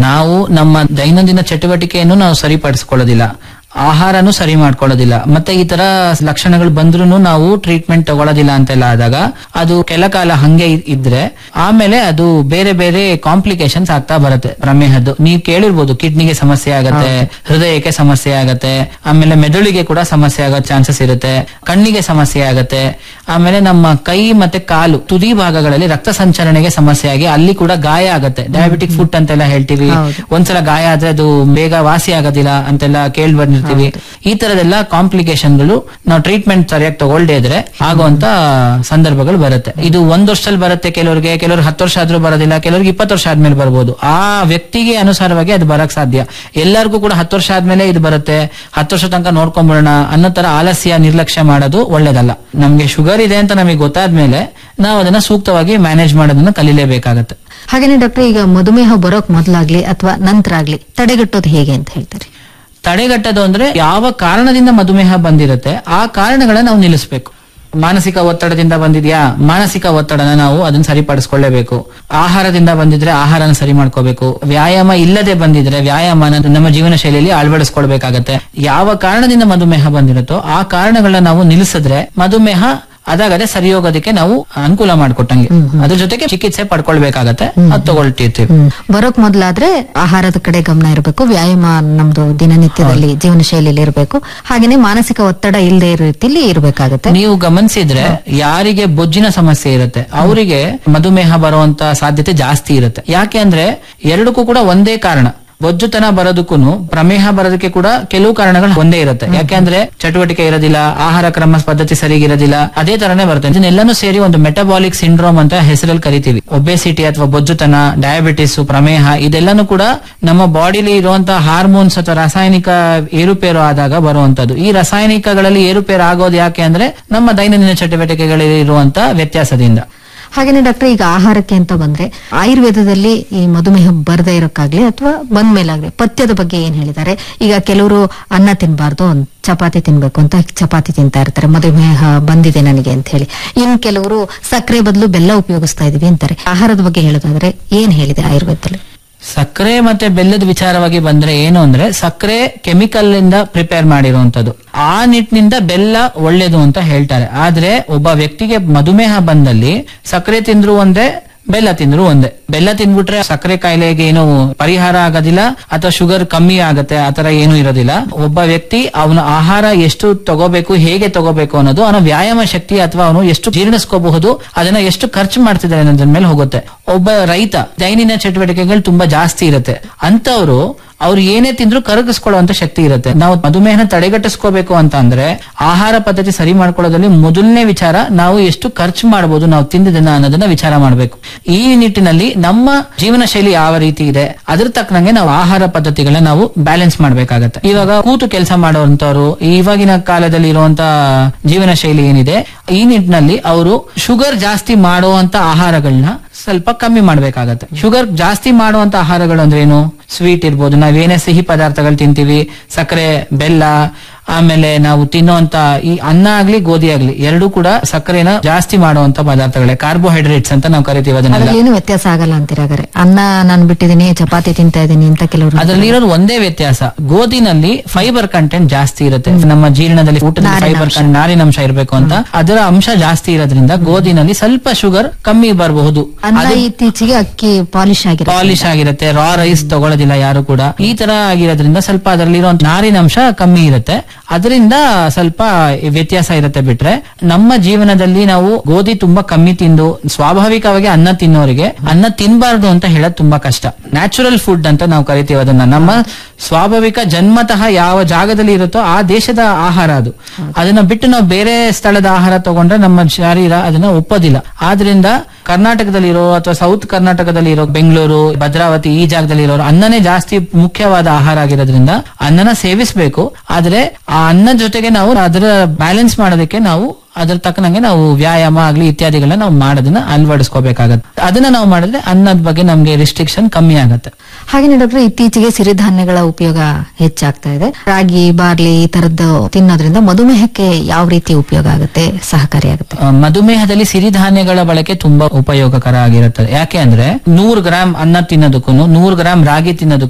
ನಾವು ನಮ್ಮ ದೈನಂದಿನ ಚಟುವಟಿಕೆಯನ್ನು ನಾವು ಸರಿಪಡಿಸ್ಕೊಳ್ಳೋದಿಲ್ಲ ಆಹಾರನು ಸರಿ ಮಾಡ್ಕೊಳ್ಳೋದಿಲ್ಲ ಮತ್ತೆ ಈ ತರ ಲಕ್ಷಣಗಳು ಬಂದ್ರೂ ನಾವು ಟ್ರೀಟ್ಮೆಂಟ್ ತಗೊಳ್ಳೋದಿಲ್ಲ ಅಂತೆಲ್ಲ ಆದಾಗ ಅದು ಕೆಲ ಕಾಲ ಹಂಗೆ ಇ- ಇದ್ರೆ ಆಮೇಲೆ ಅದು ಬೇರೆ ಬೇರೆ ಕಾಂಪ್ಲಿಕೇಶನ್ಸ್ ಆಗ್ತಾ ಬರುತ್ತೆ ಪ್ರಮೇಹದ್ದು ನೀವು ಕೇಳಿರ್ಬೋದು ಕಿಡ್ನಿಗೆ ಸಮಸ್ಯೆ ಆಗತ್ತೆ ಹೃದಯಕ್ಕೆ ಸಮಸ್ಯೆ ಆಗತ್ತೆ ಆಮೇಲೆ ಮೆದುಳಿಗೆ ಕೂಡ ಸಮಸ್ಯೆ ಆಗೋ ಚಾನ್ಸಸ್ ಇರುತ್ತೆ ಕಣ್ಣಿಗೆ ಸಮಸ್ಯೆ ಆಗತ್ತೆ ಆಮೇಲೆ ನಮ್ಮ ಕೈ ಮತ್ತೆ ಕಾಲು ತುದಿ ಭಾಗಗಳಲ್ಲಿ ರಕ್ತ ಸಂಚರಣೆಗೆ ಸಮಸ್ಯೆ ಆಗಿ ಅಲ್ಲಿ ಕೂಡ ಗಾಯ ಆಗತ್ತೆ ಡಯಾಬಿಟಿಕ್ ಫುಟ್ ಅಂತೆಲ್ಲ ಹೇಳ್ತೀವಿ ಒಂದ್ಸಲ ಗಾಯ ಆದ್ರೆ ಅದು ಬೇಗ ವಾಸಿ ಆಗೋದಿಲ್ಲ ಅಂತೆಲ್ಲ ಕೇಳಿ ಬಂದಿರ್ತೀವಿ ಈ ತರದೆಲ್ಲ ಕಾಂಪ್ಲಿಕೇಶನ್ಗಳು ನಾವು ಟ್ರೀಟ್ಮೆಂಟ್ ಸರಿಯಾಗಿ ತಗೊಳ್ದೇ ಇದ್ರೆ ಆಗುವಂತ ಸಂದರ್ಭಗಳು ಬರುತ್ತೆ ಇದು ಒಂದ್ ವರ್ಷದಲ್ಲಿ ಬರುತ್ತೆ ಕೆಲವರಿಗೆ ಕೆಲವರು ಹತ್ತು ವರ್ಷ ಆದ್ರೂ ಬರೋದಿಲ್ಲ ಕೆಲವರಿಗೆ ಇಪ್ಪತ್ತು ವರ್ಷ ಆದ್ಮೇಲೆ ಬರ್ಬೋದು ಆ ವ್ಯಕ್ತಿಗೆ ಅನುಸಾರವಾಗಿ ಅದು ಬರಕ್ ಸಾಧ್ಯ ಎಲ್ಲರಿಗೂ ಕೂಡ ಹತ್ತು ವರ್ಷ ಆದ್ಮೇಲೆ ಇದು ಬರುತ್ತೆ ಹತ್ತು ವರ್ಷ ತನಕ ನೋಡ್ಕೊಂಡ್ಬಿಡೋಣ ಅನ್ನೋ ತರ ಆಲಸ್ಯ ನಿರ್ಲಕ್ಷ್ಯ ಮಾಡೋದು ಒಳ್ಳೇದಲ್ಲ ನಮ್ಗೆ ಶುಗರ್ ಇದೆ ಅಂತ ನಮಗೆ ಗೊತ್ತಾದ್ಮೇಲೆ ನಾವು ಅದನ್ನ ಸೂಕ್ತವಾಗಿ ಮ್ಯಾನೇಜ್ ಮಾಡೋದನ್ನ ಕಲಿಲೇಬೇಕಾಗತ್ತೆ ಹಾಗೇನೆ ಡಾಕ್ಟರ್ ಈಗ ಮಧುಮೇಹ ಬರೋಕ್ ಮೊದಲಾಗ್ಲಿ ಅಥವಾ ನಂತರ ಆಗ್ಲಿ ತಡೆಗಟ್ಟೋದು ಹೇಗೆ ಅಂತ ಹೇಳ್ತಾರೆ ತಡೆಗಟ್ಟೋದು ಅಂದ್ರೆ ಯಾವ ಕಾರಣದಿಂದ ಮಧುಮೇಹ ಬಂದಿರುತ್ತೆ ಆ ಕಾರಣಗಳನ್ನ ನಾವು ನಿಲ್ಲಿಸಬೇಕು ಮಾನಸಿಕ ಒತ್ತಡದಿಂದ ಬಂದಿದ್ಯಾ ಮಾನಸಿಕ ಒತ್ತಡನ ನಾವು ಅದನ್ನ ಸರಿಪಡಿಸ್ಕೊಳ್ಳೇಬೇಕು ಆಹಾರದಿಂದ ಬಂದಿದ್ರೆ ಆಹಾರನ ಸರಿ ಮಾಡ್ಕೋಬೇಕು ವ್ಯಾಯಾಮ ಇಲ್ಲದೆ ಬಂದಿದ್ರೆ ವ್ಯಾಯಾಮನ ನಮ್ಮ ಜೀವನ ಶೈಲಿಯಲ್ಲಿ ಅಳವಡಿಸ್ಕೊಳ್ಬೇಕಾಗತ್ತೆ ಯಾವ ಕಾರಣದಿಂದ ಮಧುಮೇಹ ಬಂದಿರುತ್ತೋ ಆ ಕಾರಣಗಳನ್ನ ನಾವು ನಿಲ್ಲಿಸಿದ್ರೆ ಮಧುಮೇಹ ಅದಾಗದೆ ಸರಿ ಹೋಗೋದಕ್ಕೆ ನಾವು ಅನುಕೂಲ ಮಾಡ್ಕೊಟ್ಟಂಗೆ ಅದ್ರ ಜೊತೆಗೆ ಚಿಕಿತ್ಸೆ ಪಡ್ಕೊಳ್ಬೇಕಾಗತ್ತೆ ಅದು ತಗೊಳ್ತಿರ್ತೀವಿ ಹ್ಮ್. ಬರೋಕ್ ಮೊದಲಾದ್ರೆ ಆಹಾರದ ಕಡೆ ಗಮನ ಇರಬೇಕು ವ್ಯಾಯಾಮ ನಮ್ದು ದಿನನಿತ್ಯದಲ್ಲಿ ಜೀವನ ಶೈಲಿಯಲ್ಲಿ ಇರಬೇಕು ಹಾಗೇನೆ ಮಾನಸಿಕ ಒತ್ತಡ ಇಲ್ಲದೆ ಇರೋ ರೀತಿಯಲ್ಲಿ ಇರಬೇಕಾಗತ್ತೆ ನೀವು ಗಮನಿಸಿದ್ರೆ ಯಾರಿಗೆ ಬೊಜ್ಜಿನ ಸಮಸ್ಯೆ ಇರುತ್ತೆ ಅವರಿಗೆ ಮಧುಮೇಹ ಬರುವಂತ ಸಾಧ್ಯತೆ ಜಾಸ್ತಿ ಇರುತ್ತೆ ಯಾಕೆ ಅಂದ್ರೆ ಎರಡಕ್ಕೂ ಕೂಡ ಒಂದೇ ಕಾರಣ ಬೊಜ್ಜುತನ ಬರೋದಕ್ಕೂ ಪ್ರಮೇಹ ಬರೋದಕ್ಕೆ ಕೂಡ ಕೆಲವು ಕಾರಣಗಳು ಒಂದೇ ಇರುತ್ತೆ ಯಾಕೆಂದ್ರೆ ಚಟುವಟಿಕೆ ಇರೋದಿಲ್ಲ ಆಹಾರ ಕ್ರಮ ಪದ್ಧತಿ ಸರಿಗಿರೋದಿಲ್ಲ ಅದೇ ತರನೇ ಬರುತ್ತೆ ಇದನ್ನೆಲ್ಲಾನು ಸೇರಿ ಒಂದು ಮೆಟಬಾಲಿಕ್ ಸಿಂಡ್ರೋಮ್ ಅಂತ ಹೆಸರಲ್ಲಿ ಕರಿತೀವಿ ಒಬೆಸಿಟಿ ಅಥವಾ ಬೊಜ್ಜುತನ ಡಯಾಬಿಟಿಸ್ ಪ್ರಮೇಹ ಇದೆಲ್ಲಾನು ಕೂಡ ನಮ್ಮ ಬಾಡಿಲಿ ಇರುವಂತಹ ಹಾರ್ಮೋನ್ಸ್ ಅಥವಾ ರಾಸಾಯನಿಕ ಏರುಪೇರು ಆದಾಗ ಬರುವಂತದ್ದು ಈ ರಾಸಾಯನಿಕಗಳಲ್ಲಿ ಏರುಪೇರು ಆಗೋದು ಯಾಕೆ ಅಂದ್ರೆ ನಮ್ಮ ದೈನಂದಿನ ಚಟುವಟಿಕೆಗಳಲ್ಲಿ ಇರುವಂತ ವ್ಯತ್ಯಾಸದಿಂದ ಹಾಗೇನೆ ಡಾಕ್ಟರ್ ಈಗ ಆಹಾರಕ್ಕೆ ಅಂತ ಬಂದ್ರೆ ಆಯುರ್ವೇದದಲ್ಲಿ ಈ ಮಧುಮೇಹ ಬರದೇ ಇರೋಕ್ಕಾಗ್ಲಿ ಅಥವಾ ಬಂದ ಮೇಲಾಗ್ಲಿ ಪಥ್ಯದ ಬಗ್ಗೆ ಏನ್ ಹೇಳಿದ್ದಾರೆ ಈಗ ಕೆಲವರು ಅನ್ನ ತಿನ್ಬಾರ್ದು ಒಂದ್ ಚಪಾತಿ ತಿನ್ಬೇಕು ಅಂತ ಚಪಾತಿ ತಿಂತಾ ಇರ್ತಾರೆ ಮಧುಮೇಹ ಬಂದಿದೆ ನನಗೆ ಅಂತ ಹೇಳಿ ಇನ್ ಕೆಲವರು ಸಕ್ಕರೆ ಬದಲು ಬೆಲ್ಲ ಉಪಯೋಗಿಸ್ತಾ ಇದೀವಿ ಅಂತಾರೆ ಆಹಾರದ ಬಗ್ಗೆ ಹೇಳೋದಾದ್ರೆ ಏನ್ ಹೇಳಿದೆ ಆಯುರ್ವೇದದಲ್ಲಿ ಸಕ್ಕರೆ ಮತ್ತೆ ಬೆಲ್ಲದ ವಿಚಾರವಾಗಿ ಬಂದ್ರೆ ಏನು ಅಂದ್ರೆ ಸಕ್ಕರೆ ಕೆಮಿಕಲ್ ಇಂದ ಪ್ರಿಪೇರ್ ಮಾಡಿರುವಂತದ್ದು ಆ ನಿಟ್ಟಿನಿಂದ ಬೆಲ್ಲ ಒಳ್ಳೇದು ಅಂತ ಹೇಳ್ತಾರೆ ಆದ್ರೆ ಒಬ್ಬ ವ್ಯಕ್ತಿಗೆ ಮಧುಮೇಹ ಬಂದಲ್ಲಿ ಸಕ್ಕರೆ ತಿಂದ್ರು ಒಂದೇ ಬೆಲ್ಲ ತಿಂದ್ರು ಒಂದೇ ಬೆಲ್ಲ ತಿಂದ್ಬಿಟ್ರೆ ಸಕ್ಕರೆ ಕಾಯಿಲೆಗೆ ಏನು ಪರಿಹಾರ ಆಗೋದಿಲ್ಲ ಅಥವಾ ಶುಗರ್ ಕಮ್ಮಿ ಆಗತ್ತೆ ಆತರ ಏನು ಇರೋದಿಲ್ಲ ಒಬ್ಬ ವ್ಯಕ್ತಿ ಅವನ ಆಹಾರ ಎಷ್ಟು ತಗೋಬೇಕು ಹೇಗೆ ತಗೋಬೇಕು ಅನ್ನೋದು ಅವನ ವ್ಯಾಯಾಮ ಶಕ್ತಿ ಅಥವಾ ಅವನು ಎಷ್ಟು ಜೀರ್ಣಿಸ್ಕೋಬಹುದು ಅದನ್ನ ಎಷ್ಟು ಖರ್ಚು ಮಾಡ್ತಿದ್ದಾರೆ ಅನ್ನೋದ್ರ ಮೇಲೆ ಹೋಗುತ್ತೆ ಒಬ್ಬ ರೈತ ದೈನಿನ ಚಟುವಟಿಕೆಗಳು ತುಂಬಾ ಜಾಸ್ತಿ ಇರುತ್ತೆ ಅಂತವ್ರು ಅವ್ರು ಏನೇ ತಿಂದ್ರು ಕರಗಿಸ್ಕೊಳ್ಳುವಂತ ಶಕ್ತಿ ಇರುತ್ತೆ ನಾವು ಮಧುಮೇಹನ ತಡೆಗಟ್ಟಿಸ್ಕೋಬೇಕು ಅಂತ ಅಂದ್ರೆ ಆಹಾರ ಪದ್ಧತಿ ಸರಿ ಮಾಡ್ಕೊಳ್ಳೋದ್ರಲ್ಲಿ ಮೊದಲನೇ ವಿಚಾರ ನಾವು ಎಷ್ಟು ಖರ್ಚು ಮಾಡಬಹುದು ನಾವು ತಿಂದಿದ್ದನ್ನ ಅನ್ನೋದನ್ನ ವಿಚಾರ ಮಾಡಬೇಕು ಈ ನಿಟ್ಟಿನಲ್ಲಿ ನಮ್ಮ ಜೀವನ ಶೈಲಿ ಯಾವ ರೀತಿ ಇದೆ ಅದ್ರ ತಕ್ಕನಂಗೆ ನಾವು ಆಹಾರ ಪದ್ಧತಿಗಳನ್ನ ನಾವು ಬ್ಯಾಲೆನ್ಸ್ ಮಾಡ್ಬೇಕಾಗತ್ತೆ ಇವಾಗ ಕೂತು ಕೆಲಸ ಮಾಡುವಂತವ್ರು ಇವಾಗಿನ ಕಾಲದಲ್ಲಿ ಇರುವಂತ ಜೀವನ ಶೈಲಿ ಏನಿದೆ ಈ ನಿಟ್ಟಿನಲ್ಲಿ ಅವರು ಶುಗರ್ ಜಾಸ್ತಿ ಮಾಡುವಂತ ಆಹಾರಗಳನ್ನ ಸ್ವಲ್ಪ ಕಮ್ಮಿ ಮಾಡ್ಬೇಕಾಗತ್ತೆ ಶುಗರ್ ಜಾಸ್ತಿ ಮಾಡುವಂತ ಆಹಾರಗಳು ಅಂದ್ರೆ ಏನು ಸ್ವೀಟ್ ಇರ್ಬೋದು ನಾವೇನೇ ಸಿಹಿ ಪದಾರ್ಥಗಳು ತಿಂತೀವಿ ಸಕ್ಕರೆ ಬೆಲ್ಲ ಆಮೇಲೆ ನಾವು ತಿನ್ನುವಂತ ಈ ಅನ್ನ ಆಗ್ಲಿ ಗೋಧಿ ಆಗ್ಲಿ ಎರಡೂ ಕೂಡ ಸಕ್ಕರೆನ ಜಾಸ್ತಿ ಮಾಡುವಂತ ಪದಾರ್ಥಗಳೇ ಕಾರ್ಬೋಹೈಡ್ರೇಟ್ಸ್ ಅಂತ ನಾವು ಕರಿತೀವಿ ಅದನ್ನೆಲ್ಲ ಅದ್ರಲ್ಲಿ ಏನು ವ್ಯತ್ಯಾಸ ಆಗಲ್ಲ ಅಂತೀರಾಗಾರೆ ಅನ್ನ ನಾನು ಬಿಟ್ಟಿದ್ದೀನಿ ಚಪಾತಿ ತಿಂತಾ ಇದ್ದೀನಿ ಅಂತ ಕೆಲವರು ಅದರಲ್ಲಿ ಇರೋದು ಒಂದೇ ವ್ಯತ್ಯಾಸ ಗೋಧಿನಲ್ಲಿ ಫೈಬರ್ ಕಂಟೆಂಟ್ ಜಾಸ್ತಿ ಇರುತ್ತೆ ನಮ್ಮ ಜೀರ್ಣದಲ್ಲಿ ಊಟದಲ್ಲಿ ಫೈಬರ್ ಕಂಟೆಂಟ್ ನಾರಿನಂಶ ಇರಬೇಕು ಅಂತ ಅದರ ಅಂಶ ಜಾಸ್ತಿ ಇರೋದ್ರಿಂದ ಗೋಧಿನಲ್ಲಿ ಸ್ವಲ್ಪ ಶುಗರ್ ಕಮ್ಮಿ ಬರಬಹುದು ಅನ್ನ ಇತ್ತೀಚೆಗೆ ಅಕ್ಕಿ ಪಾಲಿಶ್ ಆಗಿರೋ ಪಾಲಿಶ್ ಆಗಿರುತ್ತೆ ರಾ ರೈಸ್ ತಗೊಳ್ಳೋದಿಲ್ಲ ಯಾರು ಕೂಡ ಈ ತರ ಆಗಿರೋದ್ರಿಂದ ಸ್ವಲ್ಪ ಅದರಲ್ಲಿರೋ ನಾರಿನಂಶ ಕಮ್ಮಿ ಇರುತ್ತೆ ಅದರಿಂದ ಸ್ವಲ್ಪ ವ್ಯತ್ಯಾಸ ಇರುತ್ತೆ ಬಿಟ್ರೆ ನಮ್ಮ ಜೀವನದಲ್ಲಿ ನಾವು ಗೋಧಿ ತುಂಬಾ ಕಮ್ಮಿ ತಿಂದು ಸ್ವಾಭಾವಿಕವಾಗಿ ಅನ್ನ ತಿನ್ನೋರಿಗೆ ಅನ್ನ ತಿನ್ಬಾರ್ದು ಅಂತ ಹೇಳೋದು ತುಂಬಾ ಕಷ್ಟ ನ್ಯಾಚುರಲ್ ಫುಡ್ ಅಂತ ನಾವು ಕರಿತೀವಿ ಅದನ್ನ ನಮ್ಮ ಸ್ವಾಭಾವಿಕ ಜನ್ಮತಃ ಯಾವ ಜಾಗದಲ್ಲಿ ಇರುತ್ತೋ ಆ ದೇಶದ ಆಹಾರ ಅದು ಅದನ್ನ ಬಿಟ್ಟು ನಾವು ಬೇರೆ ಸ್ಥಳದ ಆಹಾರ ತಗೊಂಡ್ರೆ ನಮ್ಮ ಶರೀರ ಅದನ್ನ ಒಪ್ಪೋದಿಲ್ಲ ಆದ್ರಿಂದ ಕರ್ನಾಟಕದಲ್ಲಿರೋ ಅಥವಾ ಸೌತ್ ಕರ್ನಾಟಕದಲ್ಲಿ ಇರೋ ಬೆಂಗಳೂರು ಭದ್ರಾವತಿ ಈ ಜಾಗದಲ್ಲಿ ಇರೋರು ಅನ್ನನೇ ಜಾಸ್ತಿ ಮುಖ್ಯವಾದ ಆಹಾರ ಆಗಿರೋದ್ರಿಂದ ಅನ್ನನ ಸೇವಿಸಬೇಕು ಆದ್ರೆ ಆ ಅನ್ನ ಜೊತೆಗೆ ನಾವು ಅದರ ಬ್ಯಾಲೆನ್ಸ್ ಮಾಡೋದಕ್ಕೆ ನಾವು ಅದ್ರ ತಕ್ಕನಂಗೆ ನಾವು ವ್ಯಾಯಾಮ ಆಗ್ಲಿ ಇತ್ಯಾದಿಗಳನ್ನ ನಾವು ಮಾಡೋದನ್ನ ಅಳವಡಿಸ್ಕೋಬೇಕಾಗತ್ತೆ ಅದನ್ನ ನಾವು ಮಾಡಿದ್ರೆ ಅನ್ನದ ಬಗ್ಗೆ ನಮ್ಗೆ ರಿಸ್ಟ್ರಿಕ್ಷನ್ ಕಮ್ಮಿ ಆಗತ್ತೆ ಹಾಗೆ ಡಾಕ್ಟರ್ ಇತ್ತೀಚೆಗೆ ಸಿರಿಧಾನ್ಯಗಳ ಉಪಯೋಗ ಹೆಚ್ಚಾಗ್ತಾ ಇದೆ ರಾಗಿ ಬಾರ್ಲಿ ಈ ತರದ್ದು ತಿನ್ನೋದ್ರಿಂದ ಮಧುಮೇಹಕ್ಕೆ ಯಾವ ರೀತಿ ಉಪಯೋಗ ಆಗುತ್ತೆ ಸಹಕಾರಿಯಾಗುತ್ತೆ ಆ, ಮಧುಮೇಹದಲ್ಲಿ ಸಿರಿಧಾನ್ಯಗಳ ಬಳಕೆ ತುಂಬಾ ಉಪಯೋಗಕರ ಆಗಿರುತ್ತದೆ ಯಾಕೆ ಅಂದ್ರೆ ನೂರು ಗ್ರಾಂ ಅನ್ನ ತಿನ್ನೋದಕ್ಕೂ ನೂರು ಗ್ರಾಂ ರಾಗಿ ತಿನ್ನೋದಕ್ಕೂ